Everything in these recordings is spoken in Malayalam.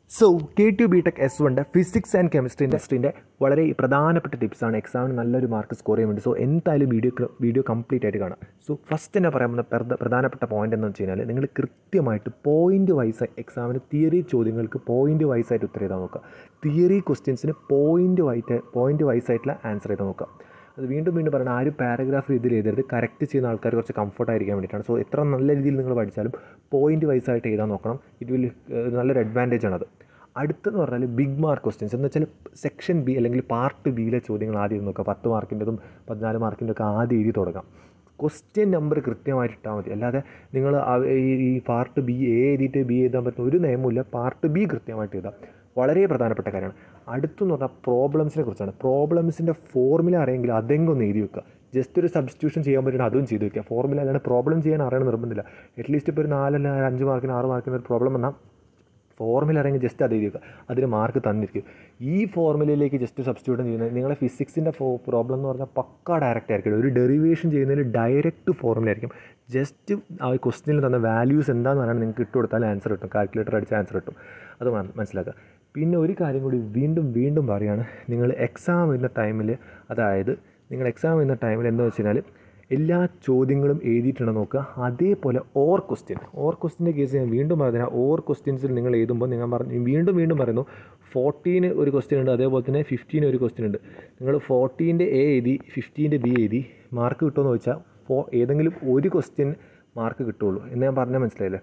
so K two B tech S വണ്ടെ ഫിസിക്സ് ആൻഡ് കെമിസ്ട്രി ഇൻഡസ്ട്രീൻ്റെ വളരെ പ്രധാനപ്പെട്ട ടിപ്സാണ് എക്സാമിന് നല്ലൊരു മാർക്ക് സ്കോർ ചെയ്യാൻ വേണ്ടി സോ എന്തായാലും വീഡിയോ വീഡിയോ കംപ്ലീറ്റ് ആയിട്ട് കാണാം സോ ഫസ്റ്റ് തന്നെ പറയാൻ പോകുന്ന പ്രധ- പ്രധാനപ്പെട്ട പോയിന്റ് എന്ന് വെച്ച് കഴിഞ്ഞാൽ നിങ്ങൾ കൃത്യമായിട്ട് പോയിന്റ് വൈസ് എക്സാമിന് തിയറി ചോദ്യങ്ങൾക്ക് പോയിന്റ് വൈസ് ആയിട്ട് ഉത്തരം ചെയ്താൽ നോക്കുക തിയറി ക്വസ്റ്റ്യൻസിന് പോയിന്റ് വൈറ്റ് പോയിന്റ് വൈസ് ആയിട്ടുള്ള ആൻസർ ചെയ്താൽ നോക്കുക അത് വീണ്ടും വീണ്ടും പറയണം ആ ഒരു പാരഗ്രാഫ് രീതിയിൽ എഴുതരുത് കറക്റ്റ് ചെയ്യുന്ന ആൾക്കാർ കുറച്ച് കംഫർട്ട് ആയിരിക്കാൻ വേണ്ടിയിട്ടാണ് സോ എത്ര നല്ല രീതിയിൽ നിങ്ങൾ പഠിച്ചാലും പോയിന്റ് വൈസ് ആയിട്ട് എഴുതാൻ നോക്കണം ഇറ്റ് വിൽ നല്ലൊരു അഡ്വാൻറ്റേജ് ആണത് അടുത്തെന്ന് പറഞ്ഞാൽ ബിഗ് മാർക്ക് ക്വസ്റ്റ്യൻസ് എന്ന് വെച്ചാൽ സെക്ഷൻ ബി അല്ലെങ്കിൽ പാർട്ട് ബിയിലെ ചോദ്യങ്ങൾ ആദ്യം നോക്കുക പത്ത് മാർക്കിൻ്റെതും പതിനാല് മാർക്കിൻ്റെ ഒക്കെ ആദ്യം എഴുതി തുടങ്ങാം ക്വസ്റ്റ്യൻ നമ്പർ കൃത്യമായിട്ട് ഇട്ടാൽ മതി അല്ലാതെ നിങ്ങൾ ഈ പാർട്ട് ബി എ എഴുതിയിട്ട് ബി എഴുതാൻ പറ്റുന്ന ഒരു നിയമമില്ല പാർട്ട് ബി കൃത്യമായിട്ട് എഴുതാം വളരെ പ്രധാനപ്പെട്ട കാര്യമാണ് അടുത്തെന്ന് പറഞ്ഞാൽ പ്രോബ്ലംസിനെ കുറിച്ചാണ് പ്രോബ്ലംസിൻ്റെ ഫോർമുല അറിയെങ്കിൽ അതെങ്കിലും ഒന്ന് എഴുതി വെക്കുക ജസ്റ്റ് ഒരു സബ്സ്റ്റിറ്റ്യൂഷൻ ചെയ്യാൻ പറ്റുന്ന അതും ചെയ്ത് വെക്കുക ഫോർമുല അല്ലാണ്ട് പ്രോബ്ലം ചെയ്യാൻ അറിയണം നിർബന്ധമില്ല അറ്റ്ലീസ്റ്റ് ഇപ്പോൾ ഒരു നാലല്ല അഞ്ച് മാർക്കിന് ആറ് മാർക്കിന് ഒരു പ്രോബ്ലം വന്നാൽ ഫോർമുല അറിയെങ്കിൽ ജസ്റ്റ് അത് എഴുതി വെക്കുക അതിന് മാർക്ക് തന്നിരിക്കും ഈ ഫോർമുലയിലേക്ക് ജസ്റ്റ് സബ്സ്റ്റിറ്റ്യൂട്ട് ചെയ്യുന്നത് നിങ്ങളെ ഫിസിക്സിൻ്റെ ഫോ പ്രോബ്ലം എന്ന് പറഞ്ഞാൽ പക്ക ഡയറക്റ്റ് ആയിരിക്കും ഒരു ഡെറിവേഷൻ ചെയ്യുന്നതിൽ ഡയറക്റ്റ് ഫോർമുല ആയിരിക്കും ജസ്റ്റ് ആ ക്വസ്റ്റ്യനിൽ തന്ന വാല്യൂസ് എന്താണെന്ന് പറയാൻ നിങ്ങൾക്ക് ഇട്ട് കൊടുത്താൽ ആൻസർ കിട്ടും കാൽക്കുലേറ്റർ അടിച്ച ആൻസർ കിട്ടും അത് മന- മനസ്സിലാക്കുക പിന്നെ ഒരു കാര്യം കൂടി വീണ്ടും വീണ്ടും പറയുകയാണ് നിങ്ങൾ എക്സാം എന്ന ടൈമിൽ അതായത് നിങ്ങൾ എക്സാം എന്ന ടൈമിൽ എന്താ വെച്ച് കഴിഞ്ഞാൽ എല്ലാ ചോദ്യങ്ങളും എഴുതിയിട്ടുണ്ടോ നോക്കുക അതേപോലെ ഓർ ക്വസ്റ്റ്യൻ ഓർ ക്വസ്റ്റ്യൻ്റെ കേസ് ഞാൻ വീണ്ടും പറഞ്ഞാൽ ഓർ ക്വസ്റ്റ്യൻസിൽ നിങ്ങൾ എഴുതുമ്പോൾ നിങ്ങൾ പറഞ്ഞു വീണ്ടും വീണ്ടും പറയുന്നു ഫോർട്ടീന് ഒരു ക്വസ്റ്റ്യൻ ഉണ്ട് അതേപോലെ തന്നെ ഫിഫ്റ്റീന് ഒരു ക്വസ്റ്റ്യൻ ഉണ്ട് നിങ്ങൾ ഫോർട്ടീൻ്റെ എ എഴുതി ഫിഫ്റ്റീൻ്റെ ബി എഴുതി മാർക്ക് കിട്ടുമെന്ന് ചോദിച്ചാൽ ഫോ ഏതെങ്കിലും ഒരു ക്വസ്റ്റ്യൻ മാർക്ക് കിട്ടുള്ളൂ എന്ന് ഞാൻ പറഞ്ഞാൽ മനസ്സിലായില്ലേ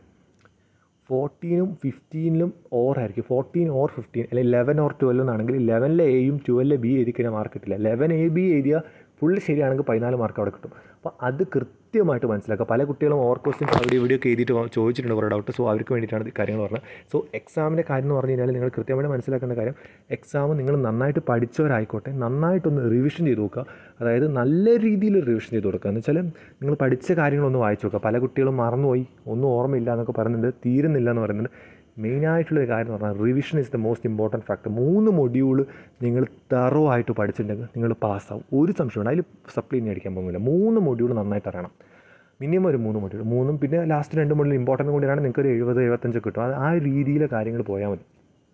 ഫോർട്ടീനും ഫിഫ്റ്റീനിലും ഓർ ആയിരിക്കും ഫോർട്ടീൻ ഓർ ഫിഫ്റ്റീൻ അല്ലെങ്കിൽ ലെവൻ ഓർ ട്വൽവ് എന്നാണെങ്കിൽ ലെവനിലെ എയും ട്വൽവിലെ ബി എഴുതി കഴിഞ്ഞാൽ മാർക്ക് കിട്ടില്ല ലെവൻ എ ബി എഴുതിയാൽ ഫുൾ ശരിയാണെങ്കിൽ പതിനാല് മാർക്ക് അവിടെ കിട്ടും അപ്പോൾ അത് കൃത്യമായിട്ട് മനസ്സിലാക്കുക പല കുട്ടികളും ഓർ ക്വസ്റ്റ്യൻസ് അവിടെ ഇവിടെയൊക്കെ എഴുതിയിട്ട് വ- ചോദിച്ചിട്ടുണ്ട് കുറേ ഡൗട്ട് സോ അവർക്ക് വേണ്ടിയിട്ടാണ് ഈ കാര്യങ്ങൾ പറഞ്ഞത് സോ എക്സാമിൻ്റെ കാര്യം എന്ന് പറഞ്ഞു കഴിഞ്ഞാൽ നിങ്ങൾ കൃത്യമായിട്ട് മനസ്സിലാക്കേണ്ട കാര്യം എക്സാം നിങ്ങൾ നന്നായിട്ട് പഠിച്ചവരായിക്കോട്ടെ നന്നായിട്ടൊന്ന് റിവിഷൻ ചെയ്ത് നോക്കുക അതായത് നല്ല രീതിയിൽ റിവിഷൻ ചെയ്ത് കൊടുക്കുക എന്ന് വെച്ചാൽ നിങ്ങൾ പഠിച്ച കാര്യങ്ങളൊന്ന് വായിച്ചു നോക്കുക പല കുട്ടികളും മറന്നുപോയി ഒന്നും ഓർമ്മയില്ല എന്നൊക്കെ പറയുന്നുണ്ട് തീരുന്നില്ല എന്ന് പറയുന്നുണ്ട് മെയിനായിട്ടുള്ളൊരു കാര്യം എന്ന് പറഞ്ഞാൽ revision is the most important factor മൂന്ന് മൊഡ്യൂൾ നിങ്ങൾ തറോ ആയിട്ട് പഠിച്ചിട്ടുണ്ടെങ്കിൽ നിങ്ങൾ പാസ്സാവും ഒരു സംശയമുണ്ട് അതിൽ സപ്ലി ഇനി അടിക്കാൻ പോകുന്നില്ല മൂന്ന് മൊഡ്യൂൾ നന്നായിട്ട് അറിയണം മിനിമം ഒരു മൂന്ന് മൊഡ്യൂൾ മൂന്നും പിന്നെ ലാസ്റ്റ് രണ്ട് മൊഡ്യൂൾ ഇമ്പോർട്ടൻറ്റ് കൂടിയാണ് നിങ്ങൾക്ക് ഒരു എഴുപത് എഴുപത്തഞ്ച് കിട്ടും അത് ആ രീതിയിലെ കാര്യങ്ങൾ പോയാൽ മതി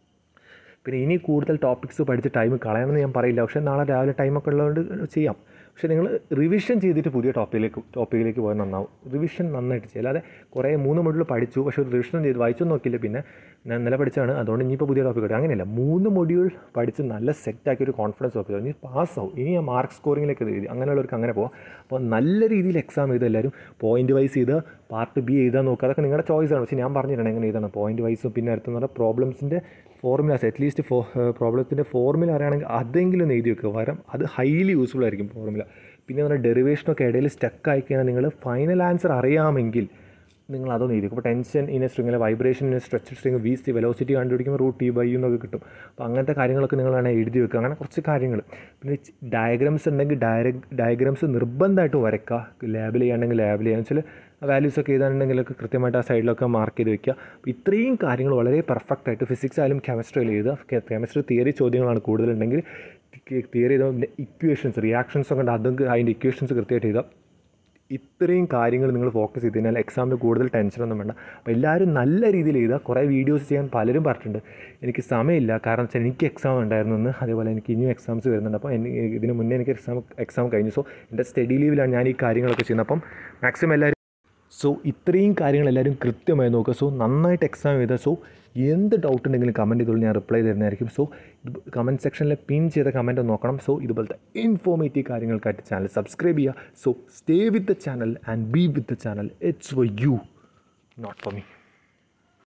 പിന്നെ ഇനി കൂടുതൽ ടോപ്പിക്സ് പഠിച്ച് ടൈം കളയണമെന്ന് ഞാൻ പറയില്ല പക്ഷേ നാളെ രാവിലെ ടൈമൊക്കെ ഉള്ളതുകൊണ്ട് ചെയ്യാം പക്ഷേ നിങ്ങൾ റിവിഷൻ ചെയ്തിട്ട് പുതിയ ടോപ്പിക്കിലേക്ക് ടോപ്പിക്കിലേക്ക് പോയാൽ നന്നാവും റിവിഷൻ നന്നായിട്ട് ചെയ്യുക അല്ലാതെ കുറേ മൂന്ന് മൊഡ്യൂൾ പഠിച്ചു പക്ഷേ ഒരു റിവിഷൻ ചെയ്ത് വായിച്ചു നോക്കിയില്ല പിന്നെ ഞാൻ ഇന്നലെ പഠിച്ചാണ് അതുകൊണ്ട് ഇനിയിപ്പോൾ പുതിയ ടോപ്പിക് കിട്ടും അങ്ങനെയല്ല മൂന്ന് മൊഡ്യൂൾ പഠിച്ച് നല്ല സെറ്റാക്കി ഒരു കോൺഫിഡൻസ് ടോപ്പിക് ഇനി പാസ്സാവും ഇനി ഞാൻ മാർക്ക് സ്കോറിങ്ങിലേക്ക് എഴുതി അങ്ങനെയുള്ളവർക്ക് അങ്ങനെ പോകാം അപ്പോൾ നല്ല രീതിയിൽ എക്സാം ചെയ്ത് എല്ലാവരും പോയിന്റ് വൈസ് ചെയ്ത് പാർട്ട് ബി എഴുതാൻ നോക്കുക അതൊക്കെ നിങ്ങളുടെ ചോയ്സ് ആണ് പക്ഷേ ഞാൻ പറഞ്ഞിട്ടുണ്ട് എങ്ങനെ എഴുതണം പോയിന്റ് വൈസും പിന്നെ അടുത്തെന്ന് പറഞ്ഞാൽ പ്രോബ്ലംസിൻ്റെ ഫോർമുലാസ് അറ്റ്ലീസ്റ്റ് ഫോ പ്രോബ്ലത്തിൻ്റെ ഫോർമുല അറിയുകയാണെങ്കിൽ അതെങ്കിലും ഒന്ന് എഴുതി വെക്കുക പകരം അത് ഹൈലി യൂസ്ഫുൾ ആയിരിക്കും ഫോർമുല പിന്നെ പറഞ്ഞാൽ ഡെറിവേഷനൊക്കെ ഇടയിൽ സ്റ്റക്ക് ആയി കഴിഞ്ഞാൽ നിങ്ങൾ ഫൈനൽ ആൻസർ അറിയാമെങ്കിൽ നിങ്ങൾ അതൊന്നും എഴുതി ഇപ്പോൾ ടെൻഷൻ ഇൻ സ്ട്രിങ് അല്ലെങ്കിൽ vibration in stretch string V C velocity കണ്ടുപിടിക്കുമ്പോൾ റൂട്ട് ടി ബൈ എന്നൊക്കെ കിട്ടും അപ്പോൾ അങ്ങനത്തെ കാര്യങ്ങളൊക്കെ നിങ്ങൾ വേണേൽ എഴുതി വെക്കുക അങ്ങനെ കുറച്ച് കാര്യങ്ങൾ പിന്നെ ഡയഗ്രാംസ് ഉണ്ടെങ്കിൽ ഡയറ ഡയഗ്രാംസ് നിർബന്ധമായിട്ട് വരയ്ക്കുക ലാബിൽ ചെയ്യുകയാണെങ്കിൽ ലാബിൽ ചെയ്യാന്ന് വെച്ചാൽ വാല്യൂസ് ഒക്കെ എഴുതാനുണ്ടെങ്കിലൊക്കെ കൃത്യമായിട്ട് ആ സൈഡിലൊക്കെ മാർക്ക് ചെയ്ത് വെക്കുക അപ്പോൾ ഇത്രയും കാര്യങ്ങൾ വളരെ പെർഫെക്റ്റ് ആയിട്ട് ഫിസിക്സ് ആയാലും കെമിസ്ട്രിയിൽ എഴുതുക കെമിസ്ട്രി തിയറി ചോദ്യങ്ങളാണ് കൂടുതലുണ്ടെങ്കിൽ തിയറി ഇക്വേഷൻസ് റിയാക്ഷൻസ് ഒക്കെ ഉണ്ട് അതൊക്കെ അതിൻ്റെ ഇക്വേഷൻസ് കൃത്യമായിട്ട് എഴുതുക ഇത്രയും കാര്യങ്ങൾ നിങ്ങൾ ഫോക്കസ് ചെയ്ത് കഴിഞ്ഞാൽ എക്സാമിന് കൂടുതൽ ടെൻഷനൊന്നും വേണ്ട അപ്പോൾ എല്ലാവരും നല്ല രീതിയിൽ എഴുതുക കുറേ വീഡിയോസ് ചെയ്യാൻ പലരും പറഞ്ഞിട്ടുണ്ട് എനിക്ക് സമയമില്ല കാരണം വെച്ചാൽ എനിക്ക് എക്സാം ഉണ്ടായിരുന്നു എന്ന് അതേപോലെ എനിക്ക് ഇനിയും എക്സാംസ് വരുന്നുണ്ട് അപ്പോൾ എനിക്ക് ഇതിന് മുന്നേ എനിക്ക് എക്സാം എക്സാം കഴിഞ്ഞു സോ എൻ്റെ സ്റ്റഡി ലീവിലാണ് ഞാൻ ഈ കാര്യങ്ങളൊക്കെ ചെയ്യുന്നത് അപ്പം മാക്സിമം എല്ലാവരും സോ ഇത്രയും കാര്യങ്ങൾ എല്ലാവരും കൃത്യമായി നോക്കുക സോ നന്നായിട്ട് എക്സാം ചെയ്താൽ സോ എന്ത് ഡൗട്ട് ഉണ്ടെങ്കിലും കമൻറ്റ് ചെയ്തോളൂ ഞാൻ റിപ്ലൈ തരുന്നതായിരിക്കും സോ കമൻറ്റ് സെക്ഷനിൽ പിൻ ചെയ്ത കമൻറ്റ് നോക്കണം സോ ഇതുപോലത്തെ ഇൻഫോർമേറ്റീവ് കാര്യങ്ങൾക്കായിട്ട് ചാനൽ സബ്സ്ക്രൈബ് ചെയ്യുക so stay with the channel and be with the channel it's for you not for me